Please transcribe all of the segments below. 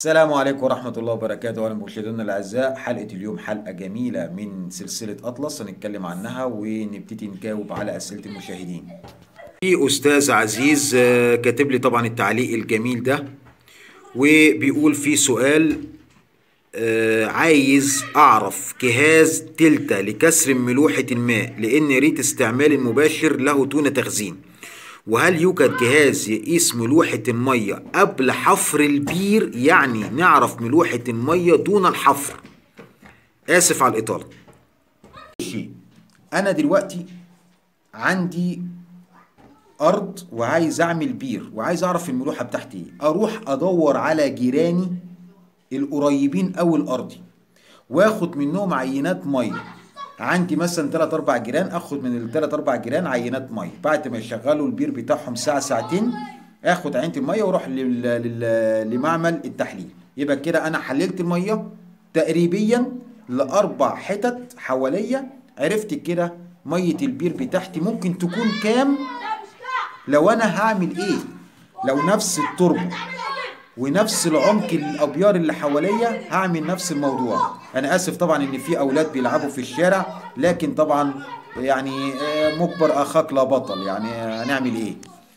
السلام عليكم ورحمة الله وبركاته أهلا بمشاهدينا الأعزاء حلقة اليوم حلقة جميلة من سلسلة أطلس هنتكلم عنها ونبتدي نجاوب على أسئلة المشاهدين في أستاذ عزيز آه، كاتب لي طبعا التعليق الجميل ده وبيقول في سؤال آه، عايز أعرف جهاز تلتا لكسر ملوحة الماء لأن ريت استعمال المباشر له دون تخزين وهل يوجد جهاز يقيس ملوحة المية قبل حفر البير يعني نعرف ملوحة المية دون الحفر آسف على الإطالة شيء أنا دلوقتي عندي أرض وعايز أعمل بير وعايز أعرف الملوحة بتاعتي إيه أروح أدور على جيراني القريبين أو الأرضي واخد منهم عينات ميه عندي مثلا 3 4 جيران اخد من ال 3 4 جيران عينات ميه بعد ما يشغلوا البير بتاعهم ساعه ساعتين اخد عينه الميه واروح لل... لل... لمعمل التحليل يبقى كده انا حللت الميه تقريبيا لاربع حتت حواليا عرفت كده ميه البير بتاعتي ممكن تكون كام لو انا هعمل ايه لو نفس التربه ونفس العمق الابيار اللي حواليا هعمل نفس الموضوع انا اسف طبعا ان في اولاد بيلعبوا في الشارع لكن طبعا يعني آه، مجبر اخاك لا بطل يعني آه، هنعمل ايه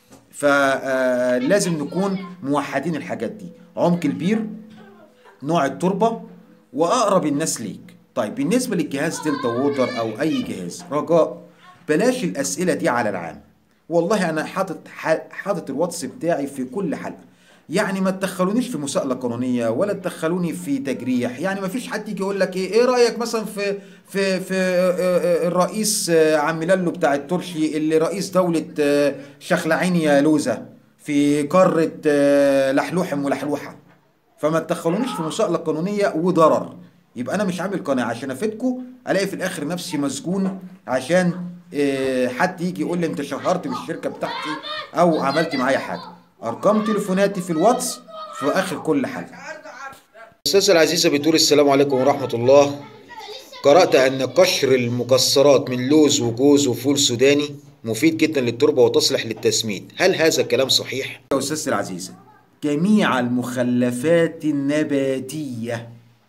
فلازم نكون موحدين الحاجات دي عمق البير نوع التربه واقرب الناس ليك طيب بالنسبه للجهاز دلتا ووتر او اي جهاز رجاء بلاش الاسئله دي على العام والله انا حاطط ح- حاطط الواتس بتاعي في كل حلقه يعني ما تدخلونيش في مساءلة قانونية ولا تدخلوني في تجريح يعني ما فيش حد يجي يقول لك ايه ايه رأيك مثلا في في في آه، آه، الرئيس آه، عم لالو بتاع الترشي اللي رئيس دولة آه، شخلعين يا لوزة في قارة آه، لحلوحم ولحلوحة فما تدخلونيش في مساءلة قانونية وضرر يبقى انا مش عامل قناة عشان افيدكم الاقي في الاخر نفسي مسجون عشان آه، حد يجي يقول لي انت شهرت بالشركة بتاعتي او عملت معايا حاجة ارقام تليفوناتي في الواتس في اخر كل حلقة استاذ العزيزة بتقول السلام عليكم ورحمة الله قرأت أن قشر المكسرات من لوز وجوز وفول سوداني مفيد جدا للتربة وتصلح للتسميد هل هذا كلام صحيح؟ يا أستاذ العزيزة جميع المخلفات النباتية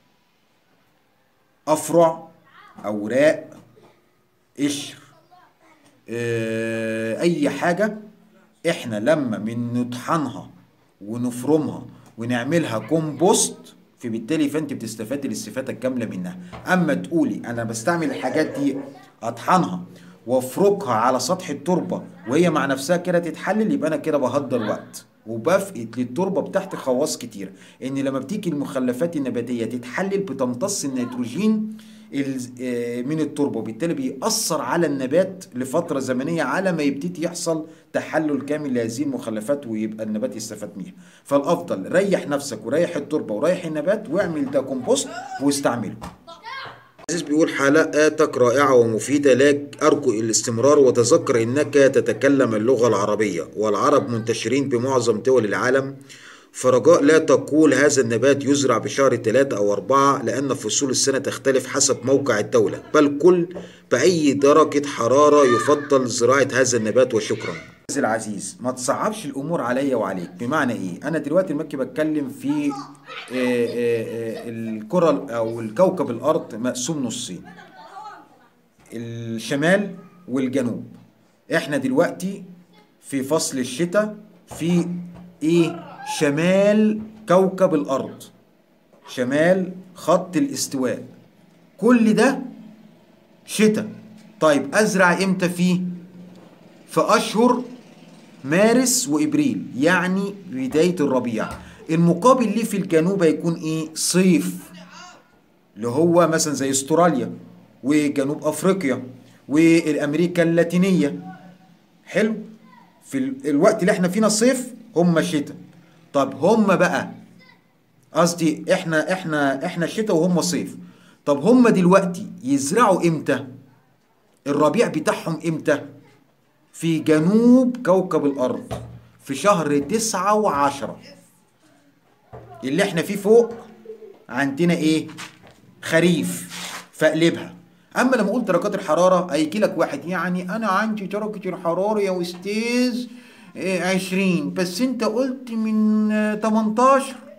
أفرع أوراق قشر آه، أي حاجة إحنا لما من نطحنها ونفرمها ونعملها كومبوست فبالتالي فانت بتستفادي الاستفاده الكامله منها اما تقولي انا بستعمل الحاجات دي اطحنها وافركها على سطح التربه وهي مع نفسها كده تتحلل يبقى انا كده بهدر وقت وبفقد للتربه بتاعتي خواص كتير ان لما بتيجي المخلفات النباتيه تتحلل بتمتص النيتروجين ال- آه، من التربه وبالتالي بيأثر على النبات لفتره زمنيه على ما يبتدي يحصل تحلل كامل لهذه المخلفات ويبقى النبات يستفاد منها فالافضل ريح نفسك وريح التربه وريح النبات واعمل ده كومبوست واستعمله عزيز بيقول حلقاتك رائعة ومفيدة لك أرجو الاستمرار وتذكر أنك تتكلم اللغة العربية والعرب منتشرين بمعظم دول العالم فرجاء لا تقول هذا النبات يزرع بشهر ثلاثة أو أربعة لأن فصول السنة تختلف حسب موقع الدولة بل كل بأي درجة حرارة يفضل زراعة هذا النبات وشكرا العزيز ما تصعبش الامور عليا وعليك بمعنى ايه انا دلوقتي المكي بتكلم في آه، آه، آه، الكره او الكوكب الارض مقسوم نصين الشمال والجنوب احنا دلوقتي في فصل الشتاء في ايه شمال كوكب الارض شمال خط الاستواء كل ده شتاء طيب ازرع امتى فيه في اشهر مارس وابريل يعني بدايه الربيع المقابل ليه في الجنوب هيكون ايه صيف اللي هو مثلا زي استراليا وجنوب افريقيا والامريكا اللاتينيه حلو في ال- الوقت اللي احنا فينا صيف هم شتاء طب هم بقى قصدي احنا احنا احنا شتاء وهم صيف طب هم دلوقتي يزرعوا امتى الربيع بتاعهم امتى في جنوب كوكب الأرض في شهر تسعة وعشرة اللي احنا فيه فوق عندنا ايه خريف فاقلبها اما لما قلت درجات الحرارة هيجي لك واحد يعني انا عندي درجة الحرارة يا استاذ إيه، عشرين بس انت قلت من آه، 18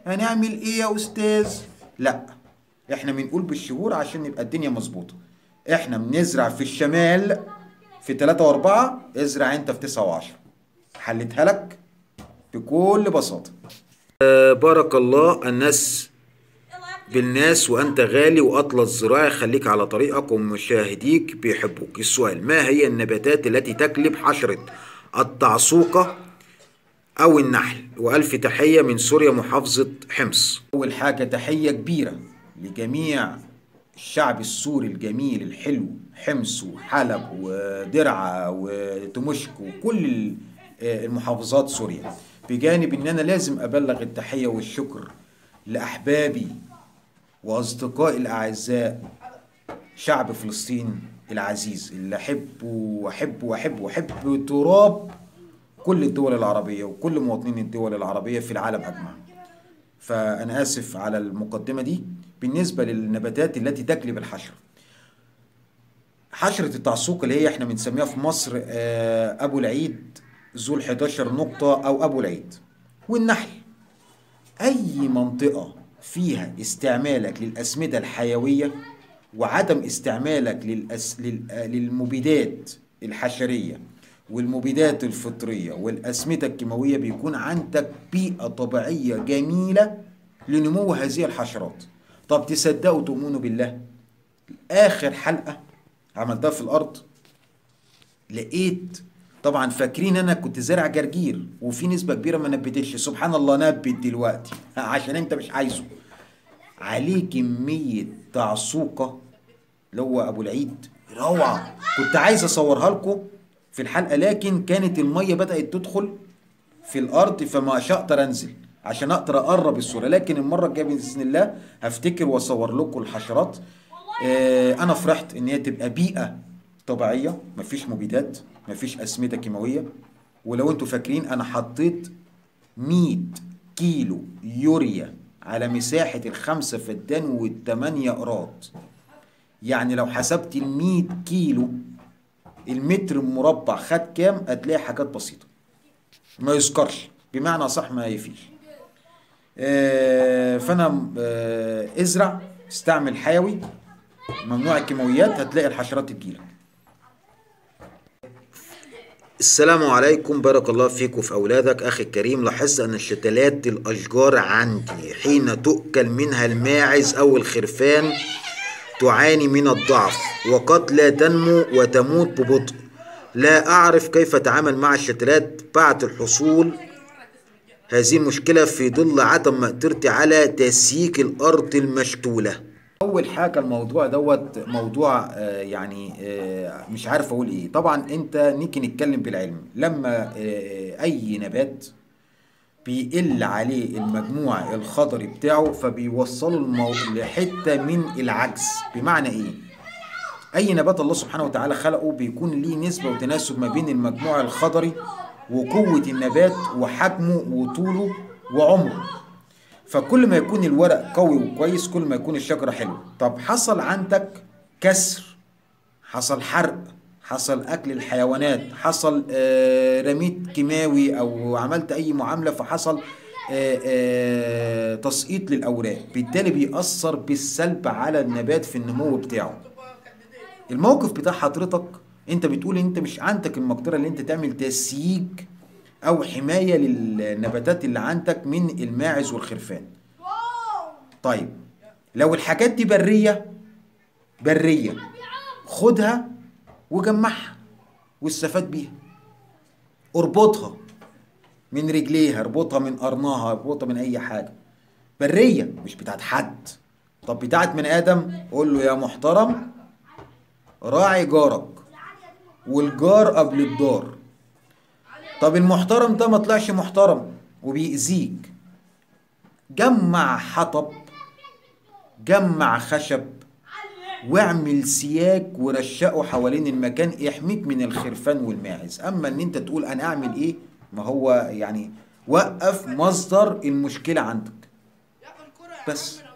هنعمل ايه يا استاذ لا احنا بنقول بالشهور عشان يبقى الدنيا مظبوطه احنا بنزرع في الشمال في 3 و4 ازرع انت في 9 و10 حلتها لك بكل بساطه بارك الله الناس بالناس وأنت غالي وأطلس زراعي خليك على طريقك ومشاهديك بيحبوك السؤال ما هي النباتات التي تجلب حشرة التعصوقة أو النحل وألف تحية من سوريا محافظة حمص أول حاجة تحية كبيرة لجميع الشعب السوري الجميل الحلو حمص وحلب ودرعا وتمشك وكل المحافظات سوريا بجانب ان انا لازم ابلغ التحية والشكر لاحبابي واصدقائي الاعزاء شعب فلسطين العزيز اللي احبه واحبه واحبه واحب تراب كل الدول العربية وكل مواطنين الدول العربية في العالم اجمع فانا اسف على المقدمة دي بالنسبة للنباتات التي تجلب الحشرة حشرة التعصوق اللي هي احنا بنسميها في مصر ابو العيد ذو ال 11 نقطة أو أبو العيد والنحل أي منطقة فيها استعمالك للأسمدة الحيوية وعدم استعمالك للأس... لل... للمبيدات الحشرية والمبيدات الفطرية والأسمدة الكيماوية بيكون عندك بيئة طبيعية جميلة لنمو هذه الحشرات طب تصدقوا تؤمنوا بالله آخر حلقة عملتها في الأرض لقيت طبعا فاكرين انا كنت زارع جرجير وفي نسبه كبيره ما نبتش سبحان الله نبت دلوقتي عشان انت مش عايزه عليه كميه تعصوقه اللي هو ابو العيد روعه كنت عايز اصورها لكم في الحلقه لكن كانت الميه بدات تدخل في الارض فما اقدر انزل عشان اقدر اقرب الصوره لكن المره الجايه باذن الله هفتكر واصور لكم الحشرات آه انا فرحت ان هي تبقى بيئه طبيعيه مفيش مبيدات مفيش اسمده كيماويه ولو انتوا فاكرين انا حطيت 100 كيلو يوريا على مساحه الخمسة فدان والثمانية قراط يعني لو حسبت ال 100 كيلو المتر المربع خد كام هتلاقي حاجات بسيطه ما يذكرش بمعنى صح ما يفيش آه فانا آه ازرع استعمل حيوي ممنوع الكيماويات هتلاقي الحشرات تجيلك السلام عليكم بارك الله فيك وفي أولادك أخي الكريم لاحظت أن شتلات الأشجار عندي حين تؤكل منها الماعز أو الخرفان تعاني من الضعف وقد لا تنمو وتموت ببطء لا أعرف كيف أتعامل مع الشتلات بعد الحصول هذه المشكلة في ظل عدم مقدرتي على تسييك الأرض المشتولة اول حاجه الموضوع دوت موضوع آه يعني آه مش عارف اقول ايه طبعا انت نيجي نتكلم بالعلم لما آه اي نبات بيقل عليه المجموع الخضري بتاعه فبيوصله المو... لحته من العجز بمعنى ايه اي نبات الله سبحانه وتعالى خلقه بيكون ليه نسبه وتناسب ما بين المجموع الخضري وقوه النبات وحجمه وطوله وعمره فكل ما يكون الورق قوي وكويس كل ما يكون الشجرة حلوة طب حصل عندك كسر حصل حرق حصل أكل الحيوانات حصل آه رميت كيماوي أو عملت أي معاملة فحصل آه آه تسقيط للأوراق بالتالي بيأثر بالسلب على النبات في النمو بتاعه الموقف بتاع حضرتك انت بتقول انت مش عندك المقدرة اللي انت تعمل تسييج او حمايه للنباتات اللي عندك من الماعز والخرفان طيب لو الحاجات دي بريه بريه خدها وجمعها واستفاد بيها اربطها من رجليها اربطها من قرنها اربطها من اي حاجه بريه مش بتاعت حد طب بتاعت من ادم قول له يا محترم راعي جارك والجار قبل الدار طب المحترم ده ما طلعش محترم وبيأذيك جمع حطب جمع خشب واعمل سياج ورشقه حوالين المكان يحميك من الخرفان والماعز اما ان انت تقول انا اعمل ايه ما هو يعني وقف مصدر المشكلة عندك بس